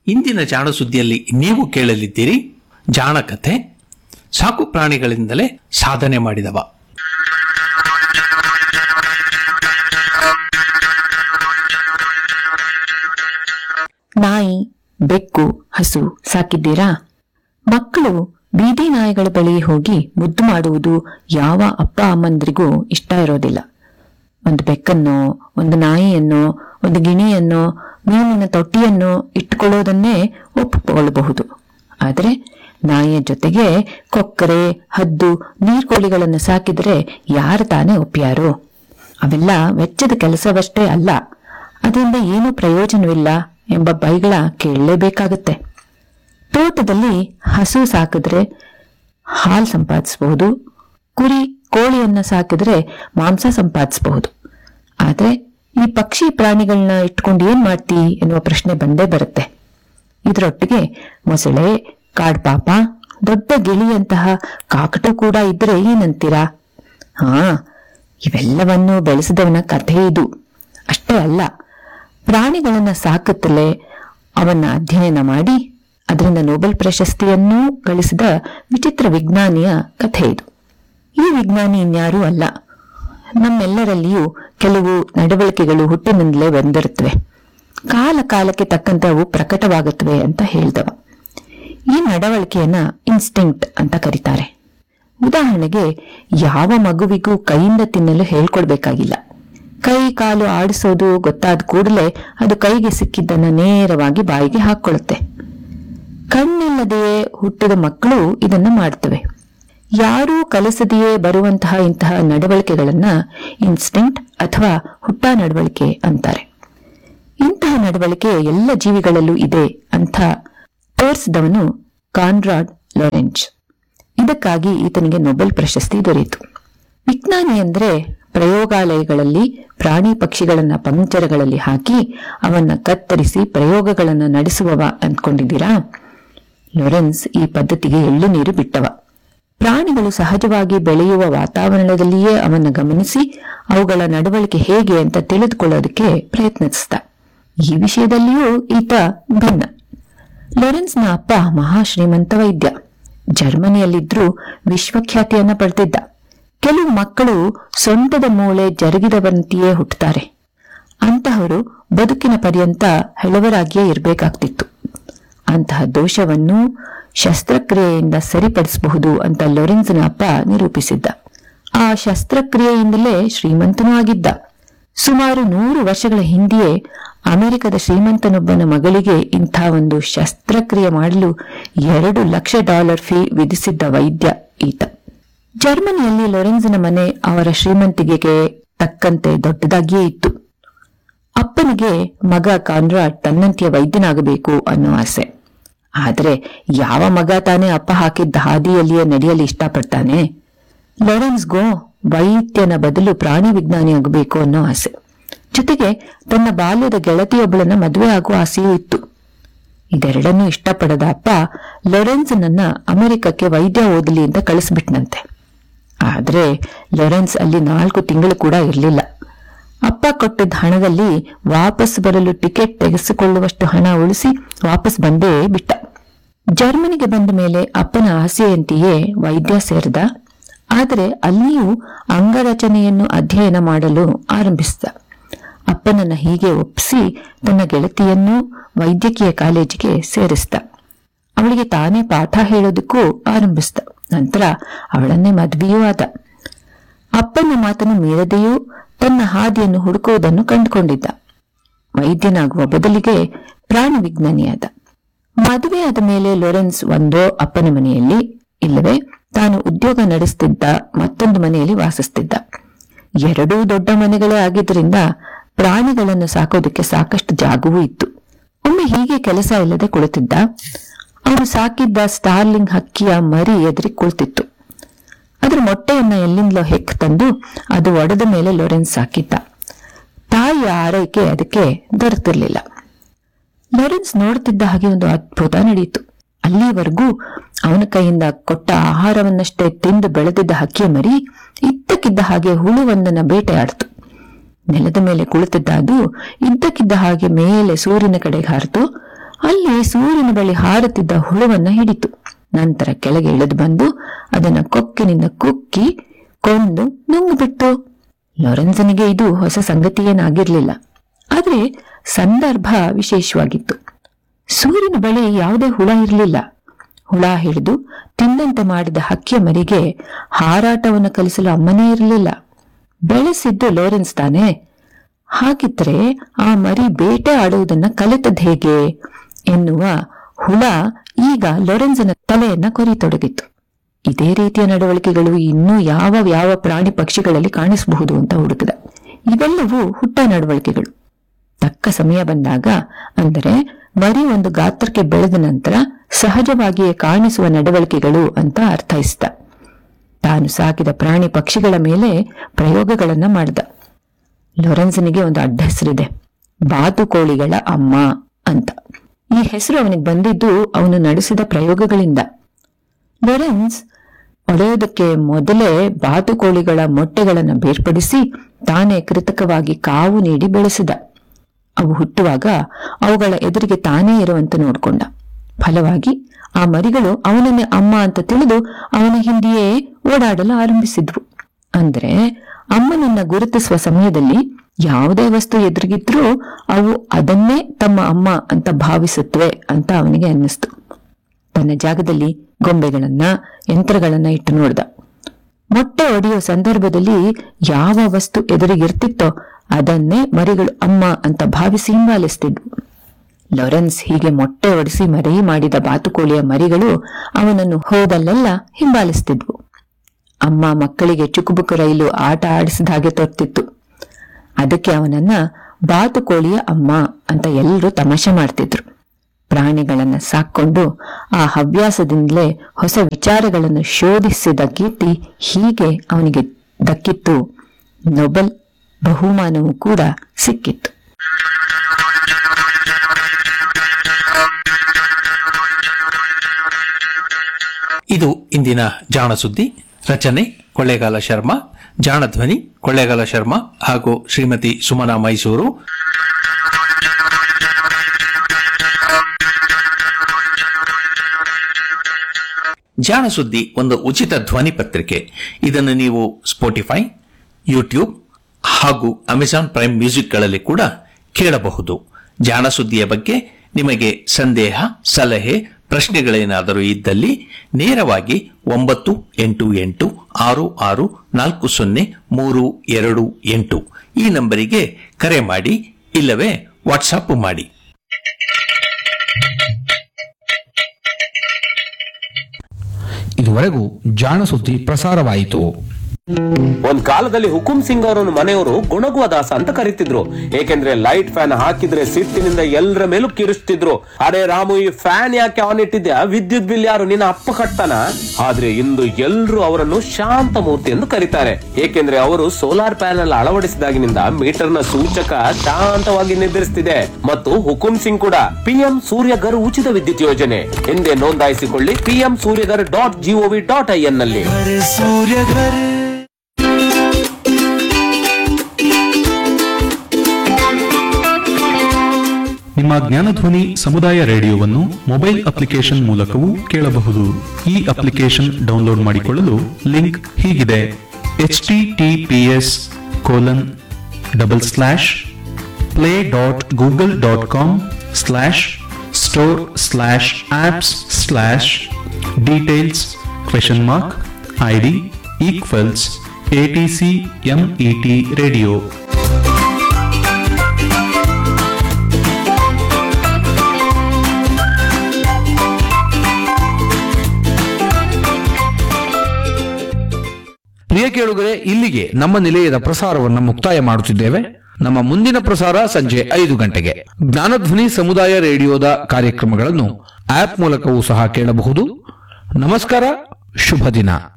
ಇಂದಿನ ಜಾಣ ಸುದ್ದಿಯಲ್ಲಿ ನೀವು ಕೇಳಲಿದ್ದೀರಿ ಜಾಣ ಕಥೆ ಸಾಕು ಪ್ರಾಣಿಗಳಿಂದಲೇ ಸಾಧನೆ ಮಾಡಿದವ ನಾಯಿ ಬೆಕ್ಕು ಹಸು ಸಾಕಿದ್ದೀರಾ ಮಕ್ಕಳು ಬೀದಿ ನಾಯಿಗಳ ಬಳಿ ಹೋಗಿ ಮುದ್ದು ಮಾಡುವುದು ಯಾವ ಅಪ್ಪ ಅಮ್ಮಂದ್ರಿಗೂ ಇಷ್ಟ ಇರೋದಿಲ್ಲ ಒಂದು ಬೆಕ್ಕನ್ನೋ ಒಂದು ನಾಯಿಯನ್ನೋ ಒಂದು ಗಿಣಿಯನ್ನೋ ಮೀನಿನ ತೊಟ್ಟಿಯನ್ನೋ ಇಟ್ಟುಕೊಳ್ಳೋದನ್ನೇ ಒಪ್ಪಿಕೊಳ್ಳಬಹುದು ಆದರೆ ನಾಯಿಯ ಜೊತೆಗೆ ಕೊಕ್ಕರೆ ಹದ್ದು ನೀರ್ಕೋಳಿಗಳನ್ನು ಸಾಕಿದರೆ ಯಾರು ತಾನೇ ಒಪ್ಪ್ಯಾರು ಅವೆಲ್ಲ ವೆಚ್ಚದ ಕೆಲಸವಷ್ಟೇ ಅಲ್ಲ ಅದರಿಂದ ಏನೂ ಪ್ರಯೋಜನವಿಲ್ಲ ಎಂಬ ಬೈಗಳ ಕೇಳಲೇಬೇಕಾಗುತ್ತೆ ತೋಟದಲ್ಲಿ ಹಸು ಸಾಕಿದ್ರೆ ಹಾಲು ಸಂಪಾದಿಸಬಹುದು ಕುರಿ ಕೋಳಿಯನ್ನ ಸಾಕಿದ್ರೆ ಮಾಂಸ ಸಂಪಾದಿಸಬಹುದು ಆದ್ರೆ ಈ ಪಕ್ಷಿ ಪ್ರಾಣಿಗಳನ್ನ ಇಟ್ಕೊಂಡು ಏನ್ ಮಾಡ್ತಿ ಎನ್ನುವ ಪ್ರಶ್ನೆ ಬಂದೇ ಬರುತ್ತೆ ಇದರೊಟ್ಟಿಗೆ ಮೊಸಳೆ ಕಾಡ್ಪಾಪ ದೊಡ್ಡ ಗಿಳಿಯಂತಹ ಕಾಕಟು ಕೂಡ ಇದ್ರೆ ಏನಂತೀರಾ ಹಾ ಇವೆಲ್ಲವನ್ನು ಬೆಳೆಸಿದವನ ಕಥೆ ಇದು ಅಷ್ಟೇ ಅಲ್ಲ ಪ್ರಾಣಿಗಳನ್ನ ಸಾಕುತ್ತಲೇ ಅವನ್ನ ಅಧ್ಯಯನ ಮಾಡಿ ಅದರಿಂದ ನೊಬೆಲ್ ಪ್ರಶಸ್ತಿಯನ್ನೂ ಗಳಿಸಿದ ವಿಚಿತ್ರ ವಿಜ್ಞಾನಿಯ ಕಥೆ ಇದು ಈ ವಿಜ್ಞಾನಿ ಇನ್ಯಾರೂ ಅಲ್ಲ ನಮ್ಮೆಲ್ಲರಲ್ಲಿಯೂ ಕೆಲವು ನಡವಳಿಕೆಗಳು ಹುಟ್ಟಿನಿಂದಲೇ ಬಂದಿರುತ್ತವೆ ಕಾಲ ಕಾಲಕ್ಕೆ ತಕ್ಕಂತೆ ಅವು ಪ್ರಕಟವಾಗುತ್ತವೆ ಅಂತ ಹೇಳ್ದವ ಈ ನಡವಳಿಕೆಯನ್ನ ಇನ್ಸ್ಟಿಂಕ್ಟ್ ಅಂತ ಕರೀತಾರೆ ಉದಾಹರಣೆಗೆ ಯಾವ ಮಗುವಿಗೂ ಕೈಯಿಂದ ತಿನ್ನಲು ಹೇಳ್ಕೊಡ್ಬೇಕಾಗಿಲ್ಲ ಕೈ ಕಾಲು ಆಡಿಸೋದು ಗೊತ್ತಾದ ಕೂಡಲೇ ಅದು ಕೈಗೆ ಸಿಕ್ಕಿದ್ದನ್ನ ನೇರವಾಗಿ ಬಾಯಿಗೆ ಹಾಕೊಳ್ಳುತ್ತೆ ಕಣ್ಣಿಲ್ಲದೆಯೇ ಹುಟ್ಟಿದ ಮಕ್ಕಳು ಇದನ್ನ ಮಾಡ್ತವೆ ಯಾರೂ ಕಲಿಸದೆಯೇ ಬರುವಂತಹ ಇಂತಹ ನಡವಳಿಕೆಗಳನ್ನ ಇನ್ಸ್ಟಿಂಕ್ಟ್ ಅಥವಾ ಹುಟ್ಟ ನಡವಳಿಕೆ ಅಂತಾರೆ ಇಂತಹ ನಡವಳಿಕೆ ಎಲ್ಲ ಜೀವಿಗಳಲ್ಲೂ ಇದೆ ಅಂತ ತೋರಿಸಿದವನು ಕಾನ್ರಾಡ್ ಲೊರೆಂಚ್ ಇದಕ್ಕಾಗಿ ಈತನಿಗೆ ನೊಬೆಲ್ ಪ್ರಶಸ್ತಿ ದೊರೆಯಿತು ವಿಜ್ಞಾನಿ ಅಂದ್ರೆ ಪ್ರಯೋಗಾಲಯಗಳಲ್ಲಿ ಪ್ರಾಣಿ ಪಕ್ಷಿಗಳನ್ನ ಪಂಜರಗಳಲ್ಲಿ ಹಾಕಿ ಅವನ್ನ ಕತ್ತರಿಸಿ ಪ್ರಯೋಗಗಳನ್ನ ನಡೆಸುವವ ಅಂದ್ಕೊಂಡಿದ್ದೀರಾ ಲೊರೆನ್ಸ್ ಈ ಪದ್ಧತಿಗೆ ಎಳ್ಳು ನೀರು ಬಿಟ್ಟವ ಪ್ರಾಣಿಗಳು ಸಹಜವಾಗಿ ಬೆಳೆಯುವ ವಾತಾವರಣದಲ್ಲಿಯೇ ಅವನ್ನ ಗಮನಿಸಿ ಅವುಗಳ ನಡವಳಿಕೆ ಹೇಗೆ ಅಂತ ತಿಳಿದುಕೊಳ್ಳೋದಕ್ಕೆ ಪ್ರಯತ್ನಿಸಿದ ಈ ವಿಷಯದಲ್ಲಿಯೂ ಈತ ಭಿನ್ನ ಲೊರೆನ್ಸ್ನ ಅಪ್ಪ ಮಹಾ ಶ್ರೀಮಂತ ವೈದ್ಯ ಜರ್ಮನಿಯಲ್ಲಿದ್ರೂ ವಿಶ್ವಖ್ಯಾತಿಯನ್ನ ಪಡೆದಿದ್ದ ಕೆಲವು ಮಕ್ಕಳು ಸೊಂಟದ ಮೂಳೆ ಜರುಗಿದವಂತೆಯೇ ಹುಟ್ಟುತ್ತಾರೆ ಅಂತಹವರು ಬದುಕಿನ ಪರ್ಯಂತ ಹೆಳವರಾಗಿಯೇ ಇರಬೇಕಾಗ್ತಿತ್ತು ಅಂತಹ ದೋಷವನ್ನು ಶಸ್ತ್ರಕ್ರಿಯೆಯಿಂದ ಸರಿಪಡಿಸಬಹುದು ಅಂತ ಲೊರೆನ್ಸ್ನ ಅಪ್ಪ ನಿರೂಪಿಸಿದ್ದ ಆ ಶಸ್ತ್ರಕ್ರಿಯೆಯಿಂದಲೇ ಶ್ರೀಮಂತನೂ ಆಗಿದ್ದ ಸುಮಾರು ನೂರು ವರ್ಷಗಳ ಹಿಂದೆಯೇ ಅಮೆರಿಕದ ಶ್ರೀಮಂತನೊಬ್ಬನ ಮಗಳಿಗೆ ಇಂಥ ಒಂದು ಶಸ್ತ್ರಕ್ರಿಯೆ ಮಾಡಲು ಎರಡು ಲಕ್ಷ ಡಾಲರ್ ಫೀ ವಿಧಿಸಿದ್ದ ವೈದ್ಯ ಈತ ಜರ್ಮನಿಯಲ್ಲಿ ಲೊರೆನ್ಸ್ನ ಮನೆ ಅವರ ಶ್ರೀಮಂತಿಗೆಗೆ ತಕ್ಕಂತೆ ದೊಡ್ಡದಾಗಿಯೇ ಇತ್ತು ಅಪ್ಪನಿಗೆ ಮಗ ಕಾನ್ರಾಡ್ ತನ್ನಂತೆಯ ವೈದ್ಯನಾಗಬೇಕು ಅನ್ನೋ ಆಸೆ ಆದ್ರೆ ಯಾವ ಮಗ ತಾನೇ ಅಪ್ಪ ಹಾಕಿದ್ದ ಹಾದಿಯಲ್ಲಿಯೇ ನಡೆಯಲು ಇಷ್ಟಪಡ್ತಾನೆ ಲೊರೆನ್ಸ್ಗೋ ವೈದ್ಯನ ಬದಲು ಪ್ರಾಣಿ ವಿಜ್ಞಾನಿಯಾಗಬೇಕು ಅನ್ನೋ ಆಸೆ ಜೊತೆಗೆ ತನ್ನ ಬಾಲ್ಯದ ಗೆಳತಿಯೊಬ್ಬಳನ್ನ ಮದುವೆ ಆಗುವ ಆಸೆಯೂ ಇತ್ತು ಇದೆರಡನ್ನೂ ಇಷ್ಟಪಡದ ಅಪ್ಪ ಲೊರೆನ್ಸ್ನನ್ನ ಅಮೆರಿಕಕ್ಕೆ ವೈದ್ಯ ಓದಲಿ ಅಂತ ಕಳಿಸ್ಬಿಟ್ನಂತೆ ಆದ್ರೆ ಲೊರೆನ್ಸ್ ಅಲ್ಲಿ ನಾಲ್ಕು ತಿಂಗಳು ಕೂಡ ಇರಲಿಲ್ಲ ಅಪ್ಪ ಕೊಟ್ಟಿದ್ದ ಹಣದಲ್ಲಿ ವಾಪಸ್ ಬರಲು ಟಿಕೆಟ್ ತೆಗೆಸಿಕೊಳ್ಳುವಷ್ಟು ಹಣ ಉಳಿಸಿ ವಾಪಸ್ ಬಂದೇ ಬಿಟ್ಟ ಜರ್ಮನಿಗೆ ಬಂದ ಮೇಲೆ ಅಪ್ಪನ ಆಸೆಯಂತೆಯೇ ವೈದ್ಯ ಸೇರಿದ ಆದರೆ ಅಲ್ಲಿಯೂ ಅಂಗರಚನೆಯನ್ನು ಅಧ್ಯಯನ ಮಾಡಲು ಆರಂಭಿಸಿದ ಅಪ್ಪನನ್ನ ಹೀಗೆ ಒಪ್ಪಿಸಿ ತನ್ನ ಗೆಳತಿಯನ್ನು ವೈದ್ಯಕೀಯ ಕಾಲೇಜಿಗೆ ಸೇರಿಸಿದ ಅವಳಿಗೆ ತಾನೇ ಪಾಠ ಹೇಳೋದಕ್ಕೂ ಆರಂಭಿಸಿದ ನಂತರ ಅವಳನ್ನೇ ಮದ್ವೆಯೂ ಆದ ಅಪ್ಪನ ಮಾತನ್ನು ಮೀರದೆಯೂ ತನ್ನ ಹಾದಿಯನ್ನು ಹುಡುಕುವುದನ್ನು ಕಂಡುಕೊಂಡಿದ್ದ ವೈದ್ಯನಾಗುವ ಬದಲಿಗೆ ಪ್ರಾಣಿ ವಿಜ್ಞಾನಿಯಾದ ಮದುವೆಯಾದ ಮೇಲೆ ಲೊರೆನ್ಸ್ ಒಂದೋ ಅಪ್ಪನ ಮನೆಯಲ್ಲಿ ಇಲ್ಲವೇ ತಾನು ಉದ್ಯೋಗ ನಡೆಸುತ್ತಿದ್ದ ಮತ್ತೊಂದು ಮನೆಯಲ್ಲಿ ವಾಸಿಸುತ್ತಿದ್ದ ಎರಡೂ ದೊಡ್ಡ ಮನೆಗಳೇ ಆಗಿದ್ರಿಂದ ಪ್ರಾಣಿಗಳನ್ನು ಸಾಕೋದಕ್ಕೆ ಸಾಕಷ್ಟು ಜಾಗವೂ ಇತ್ತು ಒಮ್ಮೆ ಹೀಗೆ ಕೆಲಸ ಇಲ್ಲದೆ ಕುಳಿತಿದ್ದ ಅವನು ಸಾಕಿದ್ದ ಸ್ಟಾರ್ಲಿಂಗ್ ಹಕ್ಕಿಯ ಮರಿ ಎದುರಿ ಕುಳಿತಿತ್ತು ಅದರ ಮೊಟ್ಟೆಯನ್ನ ಎಲ್ಲಿಂದಲೋ ಹೆಕ್ ತಂದು ಅದು ಒಡೆದ ಮೇಲೆ ಲೊರೆನ್ಸ್ ಸಾಕಿದ್ದ ತಾಯಿಯ ಆರೈಕೆ ಅದಕ್ಕೆ ದೊರೆತಿರ್ಲಿಲ್ಲ ಲಾರೆನ್ಸ್ ನೋಡುತ್ತಿದ್ದ ಹಾಗೆ ಒಂದು ಅದ್ಭುತ ನಡೆಯಿತು ಅಲ್ಲಿವರೆಗೂ ಅವನ ಕೈಯಿಂದ ಕೊಟ್ಟ ಆಹಾರವನ್ನಷ್ಟೇ ತಿಂದು ಬೆಳೆದಿದ್ದ ಹಕ್ಕಿಯ ಮರಿ ಇದ್ದಕ್ಕಿದ್ದ ಹಾಗೆ ಹುಳುವೊಂದನ್ನ ಬೇಟೆಯಾಡಿತು ನೆಲದ ಮೇಲೆ ಕುಳಿತಿದ್ದ ಅದು ಇದ್ದಕ್ಕಿದ್ದ ಹಾಗೆ ಮೇಲೆ ಸೂರ್ಯನ ಕಡೆಗೆ ಹಾರಿತು ಅಲ್ಲಿ ಸೂರ್ಯನ ಬಳಿ ಹಾರುತ್ತಿದ್ದ ಹುಳುವನ್ನ ಹಿಡಿತು ನಂತರ ಕೆಳಗೆ ಇಳಿದು ಬಂದು ಅದನ್ನ ಕೊಕ್ಕಿನಿಂದ ಕುಕ್ಕಿ ಕೊಂದು ನುಂಗುಬಿಟ್ಟು ಲೊರೆನ್ಸನಿಗೆ ಇದು ಹೊಸ ಸಂಗತಿಯೇನಾಗಿರ್ಲಿಲ್ಲ ಆದ್ರೆ ಸಂದರ್ಭ ವಿಶೇಷವಾಗಿತ್ತು ಸೂರ್ಯನ ಬಳಿ ಯಾವುದೇ ಹುಳ ಇರಲಿಲ್ಲ ಹುಳ ಹಿಡಿದು ತಿಂದಂತೆ ಮಾಡಿದ ಹಕ್ಕಿಯ ಮರಿಗೆ ಹಾರಾಟವನ್ನು ಕಲಿಸಲು ಅಮ್ಮನೇ ಇರಲಿಲ್ಲ ಬೆಳೆಸಿದ್ದು ಲೋರೆನ್ಸ್ ತಾನೇ ಹಾಗಿದ್ರೆ ಆ ಮರಿ ಬೇಟೆ ಆಡುವುದನ್ನ ಕಲಿತದ್ ಹೇಗೆ ಎನ್ನುವ ಹುಳ ಈಗ ಲೊರೆನ್ಸನ ತಲೆಯನ್ನ ಕೊರಿತೊಡಗಿತ್ತು ಇದೇ ರೀತಿಯ ನಡವಳಿಕೆಗಳು ಇನ್ನೂ ಯಾವ ಯಾವ ಪ್ರಾಣಿ ಪಕ್ಷಿಗಳಲ್ಲಿ ಕಾಣಿಸಬಹುದು ಅಂತ ಹುಡುಕಿದ ಇವೆಲ್ಲವೂ ಹುಟ್ಟ ನಡವಳಿಕೆಗಳು ತಕ್ಕ ಸಮಯ ಬಂದಾಗ ಅಂದರೆ ಮರಿ ಒಂದು ಗಾತ್ರಕ್ಕೆ ಬೆಳೆದ ನಂತರ ಸಹಜವಾಗಿಯೇ ಕಾಣಿಸುವ ನಡವಳಿಕೆಗಳು ಅಂತ ಅರ್ಥೈಸಿದ ತಾನು ಸಾಕಿದ ಪ್ರಾಣಿ ಪಕ್ಷಿಗಳ ಮೇಲೆ ಪ್ರಯೋಗಗಳನ್ನ ಮಾಡಿದ ಲೊರೆನ್ಸನಿಗೆ ಒಂದು ಅಡ್ಡ ಹೆಸರಿದೆ ಬಾತುಕೋಳಿಗಳ ಅಮ್ಮ ಅಂತ ಈ ಹೆಸರು ಅವನಿಗೆ ಬಂದಿದ್ದು ಅವನು ನಡೆಸಿದ ಪ್ರಯೋಗಗಳಿಂದ ಲೊರೆನ್ಸ್ ಒಡೆಯೋದಕ್ಕೆ ಮೊದಲೇ ಬಾತುಕೋಳಿಗಳ ಮೊಟ್ಟೆಗಳನ್ನು ಬೇರ್ಪಡಿಸಿ ತಾನೇ ಕೃತಕವಾಗಿ ಕಾವು ನೀಡಿ ಬೆಳೆಸಿದ ಅವು ಹುಟ್ಟುವಾಗ ಅವುಗಳ ಎದುರಿಗೆ ತಾನೇ ಇರುವಂತೆ ನೋಡ್ಕೊಂಡ ಫಲವಾಗಿ ಆ ಮರಿಗಳು ಅವನನ್ನೇ ಅಮ್ಮ ಅಂತ ತಿಳಿದು ಅವನ ಹಿಂದೆಯೇ ಓಡಾಡಲು ಆರಂಭಿಸಿದ್ವು ಅಂದ್ರೆ ಅಮ್ಮನನ್ನ ಗುರುತಿಸುವ ಸಮಯದಲ್ಲಿ ಯಾವುದೇ ವಸ್ತು ಎದುರಿಗಿದ್ರೂ ಅವು ಅದನ್ನೇ ತಮ್ಮ ಅಮ್ಮ ಅಂತ ಭಾವಿಸುತ್ತವೆ ಅಂತ ಅವನಿಗೆ ಅನ್ನಿಸ್ತು ತನ್ನ ಜಾಗದಲ್ಲಿ ಗೊಂಬೆಗಳನ್ನ ಯಂತ್ರಗಳನ್ನ ಇಟ್ಟು ನೋಡ್ದ ಮೊಟ್ಟೆ ಒಡೆಯೋ ಸಂದರ್ಭದಲ್ಲಿ ಯಾವ ವಸ್ತು ಎದುರಿಗಿರ್ತಿತ್ತೋ ಅದನ್ನೇ ಮರಿಗಳು ಅಮ್ಮ ಅಂತ ಭಾವಿಸಿ ಹಿಂಬಾಲಿಸ್ತಿದ್ವು ಲೊರೆನ್ಸ್ ಹೀಗೆ ಮೊಟ್ಟೆ ಒಡಿಸಿ ಮರಿ ಮಾಡಿದ ಬಾತುಕೋಳಿಯ ಮರಿಗಳು ಅವನನ್ನು ಹೋದಲ್ಲೆಲ್ಲ ಹಿಂಬಾಲಿಸ್ತಿದ್ವು ಅಮ್ಮ ಮಕ್ಕಳಿಗೆ ಚುಕುಬುಕು ರೈಲು ಆಟ ಆಡಿಸಿದ ಹಾಗೆ ತೋರ್ತಿತ್ತು ಅದಕ್ಕೆ ಅವನನ್ನ ಬಾತುಕೋಳಿಯ ಅಮ್ಮ ಅಂತ ಎಲ್ಲರೂ ತಮಾಷೆ ಮಾಡ್ತಿದ್ರು ಪ್ರಾಣಿಗಳನ್ನ ಸಾಕೊಂಡು ಆ ಹವ್ಯಾಸದಿಂದಲೇ ಹೊಸ ವಿಚಾರಗಳನ್ನು ಶೋಧಿಸಿದ ಕೀರ್ತಿ ಹೀಗೆ ಅವನಿಗೆ ದಕ್ಕಿತ್ತು ನೊಬೆಲ್ ಬಹುಮಾನವೂ ಕೂಡ ಸಿಕ್ಕಿತ್ತು ಇದು ಇಂದಿನ ಜಾಣ ಸುದ್ದಿ ರಚನೆ ಕೊಳ್ಳೇಗಾಲ ಶರ್ಮಾ ಜಾಣ ಧ್ವನಿ ಕೊಳ್ಳೇಗಾಲ ಶರ್ಮಾ ಹಾಗೂ ಶ್ರೀಮತಿ ಸುಮನಾ ಮೈಸೂರು ಜಾಣ ಸುದ್ದಿ ಒಂದು ಉಚಿತ ಧ್ವನಿ ಪತ್ರಿಕೆ ಇದನ್ನು ನೀವು ಸ್ಪೋಟಿಫೈ ಯೂಟ್ಯೂಬ್ ಹಾಗೂ ಅಮೆಜಾನ್ ಪ್ರೈಮ್ ಮ್ಯೂಸಿಕ್ಗಳಲ್ಲಿ ಕೂಡ ಕೇಳಬಹುದು ಜಾಣ ಸುದ್ದಿಯ ಬಗ್ಗೆ ನಿಮಗೆ ಸಂದೇಹ ಸಲಹೆ ಪ್ರಶ್ನೆಗಳೇನಾದರೂ ಇದ್ದಲ್ಲಿ ನೇರವಾಗಿ ಒಂಬತ್ತು ಎಂಟು ಎಂಟು ಆರು ಆರು ನಾಲ್ಕು ಸೊನ್ನೆ ಮೂರು ಎರಡು ಎಂಟು ಈ ನಂಬರಿಗೆ ಕರೆ ಮಾಡಿ ಇಲ್ಲವೇ ವಾಟ್ಸಾಪ್ ಮಾಡಿ ಇದುವರೆಗೂ ಜಾಣ ಸುದ್ದಿ ಪ್ರಸಾರವಾಯಿತು ಒಂದ್ ಕಾಲದಲ್ಲಿ ಹುಕುಂ ಸಿಂಗ್ ಅವರನ್ನು ಮನೆಯವರು ಗುಣಗುವ ದಾಸ ಅಂತ ಕರೀತಿದ್ರು ಏಕೆಂದ್ರೆ ಲೈಟ್ ಫ್ಯಾನ್ ಹಾಕಿದ್ರೆ ಸಿಟ್ಟಿನಿಂದ ಎಲ್ಲರ ಮೇಲೂ ಕಿರಿಸ್ತಿದ್ರು ಅರೆ ರಾಮು ಈ ಫ್ಯಾನ್ ಯಾಕೆ ಆನ್ ಇಟ್ಟಿದ್ಯಾ ವಿದ್ಯುತ್ ಬಿಲ್ ಯಾರು ನಿನ್ನ ಅಪ್ಪ ಕಟ್ತಾನ ಆದ್ರೆ ಇಂದು ಎಲ್ರು ಅವರನ್ನು ಶಾಂತ ಮೂರ್ತಿ ಎಂದು ಕರೀತಾರೆ ಏಕೆಂದ್ರೆ ಅವರು ಸೋಲಾರ್ ಪ್ಯಾನೆಲ್ ಅಳವಡಿಸಿದಾಗಿನಿಂದ ಮೀಟರ್ ನ ಸೂಚಕ ಶಾಂತವಾಗಿ ನಿರ್ಧರಿಸುತ್ತಿದೆ ಮತ್ತು ಹುಕುಂ ಸಿಂಗ್ ಕೂಡ ಪಿಎಂ ಸೂರ್ಯಗರ್ ಉಚಿತ ವಿದ್ಯುತ್ ಯೋಜನೆ ಎಂದೇ ನೋಂದಾಯಿಸಿಕೊಳ್ಳಿ PM Suryaghar dot G O V dot I N ನಲ್ಲಿ ನಿಮ್ಮ ಜ್ಞಾನಧ್ವನಿ ಸಮುದಾಯ ರೇಡಿಯೋವನ್ನು ಮೊಬೈಲ್ ಅಪ್ಲಿಕೇಶನ್ ಮೂಲಕವೂ ಕೇಳಬಹುದು ಈ ಅಪ್ಲಿಕೇಶನ್ ಡೌನ್ಲೋಡ್ ಮಾಡಿಕೊಳ್ಳಲು ಲಿಂಕ್ ಹೀಗಿದೆ H T T P S colon double slash play dot Google dot com slash store slash apps slash details question mark I D equals A T C M E T radio ಪ್ರಿಯ ಕೇಳುಗರೆ ಇಲ್ಲಿಗೆ ನಮ್ಮ ನಿಲಯದ ಪ್ರಸಾರವನ್ನು ಮುಕ್ತಾಯ ಮಾಡುತ್ತಿದ್ದೇವೆ ನಮ್ಮ ಮುಂದಿನ ಪ್ರಸಾರ ಸಂಜೆ ಐದು ಗಂಟೆಗೆ ಜ್ಞಾನಧ್ವನಿ ಸಮುದಾಯ ರೇಡಿಯೋದ ಕಾರ್ಯಕ್ರಮಗಳನ್ನು ಆಪ್ ಮೂಲಕವೂ ಸಹ ಕೇಳಬಹುದು ನಮಸ್ಕಾರ ಶುಭ ದಿನ